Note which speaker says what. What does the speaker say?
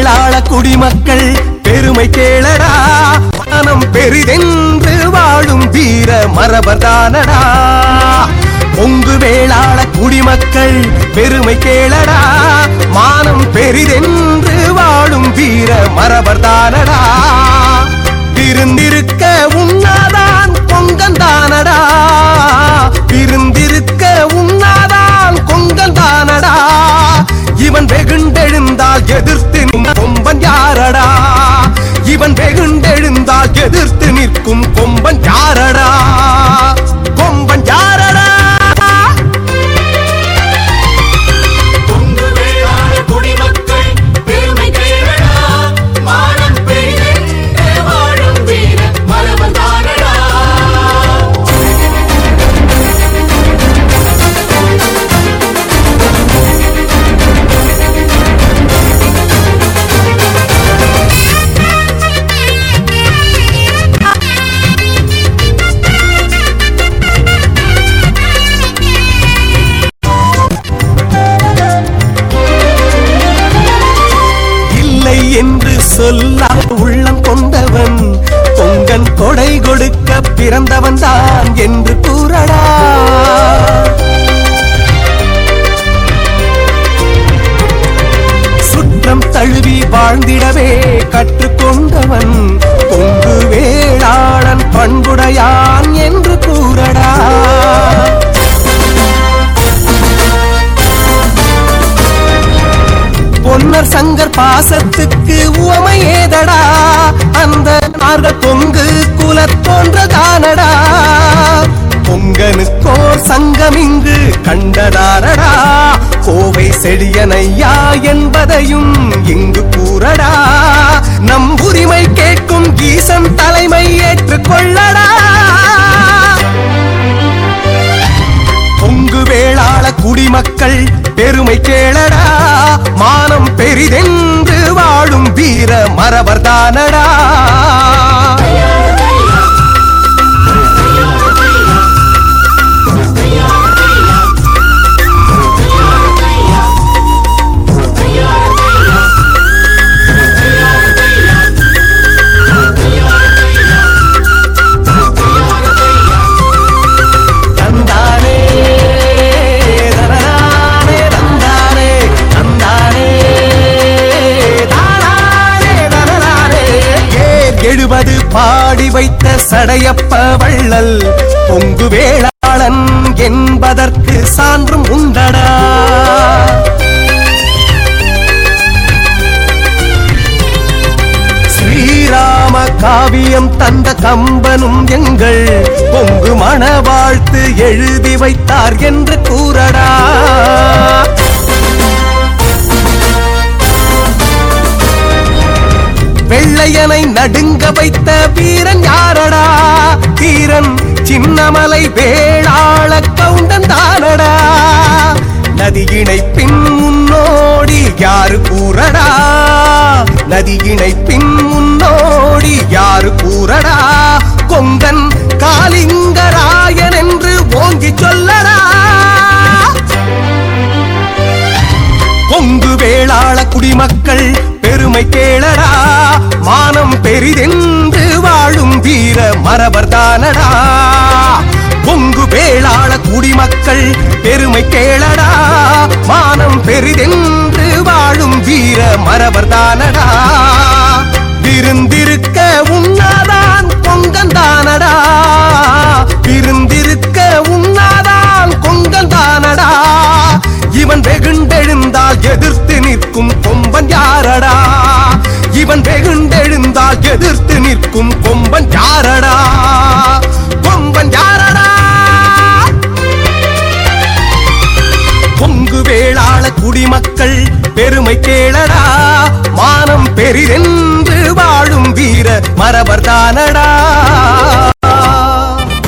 Speaker 1: வேளாள குடிமக்கள் பெருமை கேளடா மனம் பெரிதென்று வாழும் வீர மரபர்தானடா பொங்கு வேளாள குடிமக்கள் பெருமை கேளடா மானம் பெரிதென்று வாழும் வீர மரபர்தானடா பிரிந்திருக்க உண்ணாதான் பொங்கந்தானடா பிரிந்திருக்க உண்ணாதான் கொங்கந்தானடா இவன் வெகுண்டெழுந்தால் எதிர்த்து நின்ற கொம்பன் யாரடா இவன் வெகுண்டெழுந்தால் எதிர்த்து நிற்கும் கொம்பன் யாரடா கொம்பன் யாரடா
Speaker 2: கொங்கு வேளாள குடிமக்கள் பெருமை கேளடா மானம் பெரிதென்று வாழும் வீர மரபர்தானடா
Speaker 1: இல்லை என்று சொல்ல உள்ளம் கொண்டவன் பொங்கன் கொடை கொடுக்க பிறந்தவன் தான் என்று கூறடா சுற்றம் தழுவி வாழ்ந்திடவே கற்றுக்கொண்டவன் பொங்கு வேளாளன் பண்புடையான் என்று கூறடா பொன்னர் சங்கர் பாசத்துக்கு உவமை ஏதடா அந்த நார்கள் பொங்கு குலத்தோன்றதானடா பொங்கனுக்கோர் சங்கம் இங்கு கண்டதாரடா கோவை செடியனையா என்பதையும் இங்கு கூறடா நம் உரிமை கேட்கும் ஈசன் தலைமை ஏற்றுக்கொள்ளடா பொங்கு வேளாள குடிமக்கள் பெருமை கேளடா மானம் பெரிதென்று வாழும் வீர மரபர்தானடா தந்தானே தனனானே தந்தானே தந்தானே தானானே தனனானே ஏர் எழுவது பாடி வைத்த சடையப்ப வள்ளல் பொங்கு வேளாளன் என்பதற்கு சான்றும் உண்டடா ஸ்ரீராம காவியம் தந்த கம்பனும் எங்கள் பொங்கு மணவாழ்த்து எழுதி வைத்தார் என்று கூறடா வெள்ளையனை நடுங்க வைத்த வீரன் யாரடா தீரன் சின்னமலை வேளாள கவுண்டன் தானடா நதியினை பின் முன்னோடி யாரு கூறடா நதியினை பின் முன்னோடி யாரு கூறடா கொங்கன் காலிங்கராயன் என்று ஓங்கி சொல்லடா பொங்கு வேளாள குடிமக்கள் பெருமை கேளடா மானம் பெரிதென்று வாழும் வீர மரபர்தானடா பொங்கு வேளாள குடிமக்கள் பெருமை கேளடா மானம் பெரிதென்று வாழும் வீர மரபர்தானடா விருந்திருக்க உண்ணாதான் பொங்கந்தானடா விருந்திருக்க உண்ணாதான் கொங்கந்தானடா இவன் வெகுண்டெழுந்தால் எதிர்த்து நிற்கும் கொம்பன் யாரடா இவன் வெகுண்டெழுந்தால் எதிர்த்து நிற்கும் கொம்பன் யாரடா கொம்பன் யாரடா பொங்கு வேளாள குடிமக்கள் பெருமை கேளடா மானம் பெரிதென்று வாழும் வீர மரபர்தானடா